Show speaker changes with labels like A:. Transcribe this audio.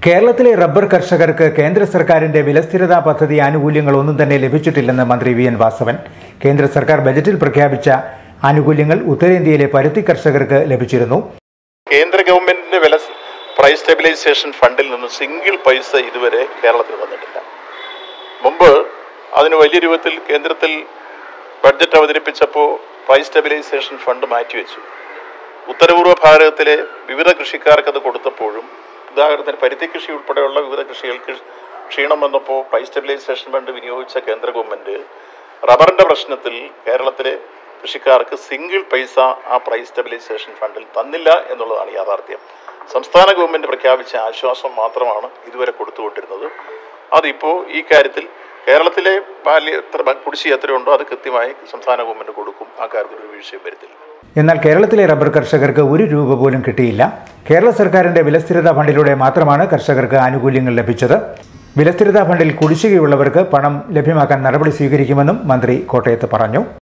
A: കേരളത്തിലെ റബ്ബർ കർഷകർക്ക് കേന്ദ്ര സർക്കാരിന്റെ വിലസ്ഥിരതാ പദ്ധതി ആനുകൂല്യങ്ങൾ ഒന്നും തന്നെ ലഭിച്ചിട്ടില്ലെന്ന് മന്ത്രി വി എൻ വാസവൻ കേന്ദ്ര സർക്കാർ ബജറ്റിൽ പ്രഖ്യാപിച്ച ആനുകൂല്യങ്ങൾ ഉത്തരേന്ത്യയിലെ പരുത്തി കർഷകർക്ക് ലഭിച്ചിരുന്നു
B: കേന്ദ്ര ഗവൺമെന്റിന്റെ വില പ്രൈസ് സ്റ്റെബിലൈസേഷൻ ഫണ്ടിൽ നിന്ന് സിംഗിൾ പൈസ ഇതുവരെ കേരളത്തിൽ വന്നിട്ടില്ല മുമ്പ് അതിന് വലിയ രൂപത്തിൽ കേന്ദ്രത്തിൽ ബഡ്ജറ്റ് അവതരിപ്പിച്ചപ്പോൾ പ്രൈസ് സ്റ്റെബിലൈസേഷൻ ഫണ്ട് മാറ്റിവെച്ചു ഉത്തരപൂർവ്വ ഭാരതത്തിലെ വിവിധ കൃഷിക്കാർക്ക് അത് കൊടുത്തപ്പോഴും ഉദാഹരണത്തിന് പരുത്തി കൃഷി ഉൾപ്പെടെയുള്ള വിവിധ കൃഷികൾക്ക് ക്ഷീണം വന്നപ്പോൾ പ്രൈസ് സ്റ്റെബിലൈസേഷൻ ഫണ്ട് വിനിയോഗിച്ച കേന്ദ്ര ഗവൺമെന്റ് റബ്ബറിന്റെ പ്രശ്നത്തിൽ കേരളത്തിലെ കൃഷിക്കാർക്ക് സിംഗിൾ പൈസ ആ പ്രൈസ് സ്റ്റെബിലൈസേഷൻ ഫണ്ടിൽ തന്നില്ല എന്നുള്ളതാണ് യാഥാർത്ഥ്യം സംസ്ഥാന ഗവൺമെന്റ് പ്രഖ്യാപിച്ച ആശ്വാസം മാത്രമാണ് ഇതുവരെ കൊടുത്തുകൊണ്ടിരുന്നത് അതിപ്പോൾ ഈ കാര്യത്തിൽ കേരളത്തിലെ ബാല്യ എത്ര കുടിശ്ശിക എത്രയുണ്ടോ അത് കൃത്യമായി സംസ്ഥാന ഗവൺമെന്റ് കൊടുക്കും ആ കാര്യത്തിൽ ഒരു വീഴ്ചയും വരുത്തില്ല
A: എന്നാൽ കേരളത്തിലെ റബ്ബർ കർഷകർക്ക് ഒരു രൂപ പോലും കിട്ടിയില്ല കേരള സർക്കാരിന്റെ വിലസ്ഥിരതാ ഫണ്ടിലൂടെ മാത്രമാണ് കർഷകർക്ക് ആനുകൂല്യങ്ങൾ ലഭിച്ചത് വിലസ്ഥിരതാ ഫണ്ടിൽ കുടിശ്ശികയുള്ളവർക്ക് പണം ലഭ്യമാക്കാൻ നടപടി സ്വീകരിക്കുമെന്നും മന്ത്രി കോട്ടയത്ത് പറഞ്ഞു